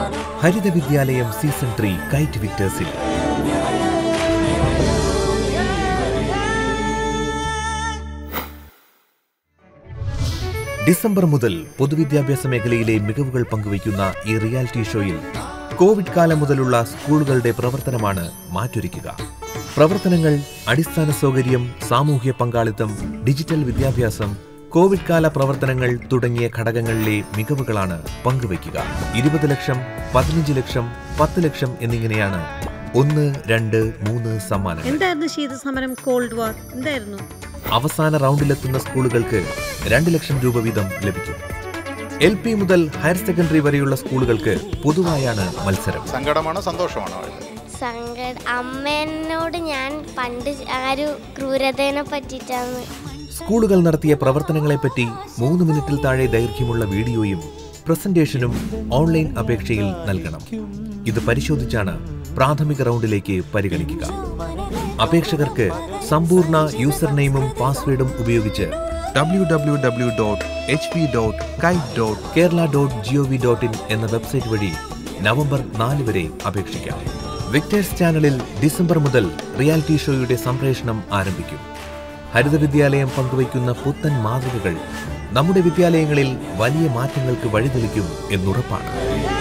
ഹരിത വിദ്യാലയം season three KITE വിക്ടേഴ്സിൽ December മുതൽ പൊതുവിദ്യാഭ്യാസ മേഖലയിലെ മികവുകൾ പങ്കുവയ്ക്കുന്ന ഈ റിയാലിറ്റി ഷോയിൽ കോവിഡ് കാലം മുതലുള്ള സ്കൂളുകളുടെ പ്രവർത്തനമാണ് മാറ്റൊരുക്കുക പ്രവർത്തനങ്ങൾ അടിസ്ഥാന സൗകര്യം സാമൂഹ്യ പങ്കാളിത്തം ഡിജിറ്റൽ വിദ്യാഭ്യാസം കോവിഡ് കാല പ്രവർത്തനങ്ങൾ തുടങ്ങിയ ഘടകങ്ങളിലെ മികവുകളാണ് പങ്കുവയ്ക്കുക ഇരുപത് ലക്ഷം പതിനഞ്ച് ലക്ഷം പത്ത് ലക്ഷം എന്നിങ്ങനെയാണ് ഒന്ന് രണ്ട് മൂന്ന് സമ്മാനങ്ങൾ എന്തായിരുന്നു ശീതസമരം കോൾഡ് വാർ എന്തായിരുന്നു അവസാന റൗണ്ടിലെത്തുന്ന സ്കൂളുകൾക്ക് രണ്ട് ലക്ഷം രൂപ വീതം ലഭിക്കും എൽ പി മുതൽ ഹയർ സെക്കൻഡറി വരെയുള്ള സ്കൂളുകൾക്ക് പൊതുവായാണ് മത്സരം സങ്കടമാണോ സന്തോഷമാണോ ഇത്? സങ്കട അമ്മേനോട് ഞാൻ പണ്ട് ആ ഒരു ക്രൂരതേനെ പറ്റിയിട്ടാണ് സ്കൂളുകൾ നടത്തിയ പ്രവർത്തനങ്ങളെപ്പറ്റി മൂന്ന് മിനിറ്റിൽ താഴെ ദൈർഘ്യമുള്ള വീഡിയോയും പ്രസന്റേഷനും ഓൺലൈൻ അപേക്ഷയിൽ നൽകണം ഇത് പരിശോധിച്ചാണ് പ്രാഥമിക റൗണ്ടിലേക്ക് പരിഗണിക്കുക അപേക്ഷകർക്ക് സമ്പൂർണ്ണ യൂസർ നെയിമും പാസ്വേഡും ഉപയോഗിച്ച് W W W dot H P dot KITE dot Kerala dot G O V dot in എന്ന വെബ്സൈറ്റ് വഴി നവംബർ നാല് വരെ അപേക്ഷിക്കാം വിക്ടേഴ്സ് ചാനലിൽ ഡിസംബർ മുതൽ റിയാലിറ്റി ഷോയുടെ സംപ്രേഷണം ആരംഭിക്കും ഹരിത വിദ്യാലയം പങ്കുവയ്ക്കുന്ന പുത്തൻ മാതൃകകൾ നമ്മുടെ വിദ്യാലയങ്ങളിൽ വലിയ മാറ്റങ്ങൾക്ക് വഴിതെളിക്കും എന്നുറപ്പാണ്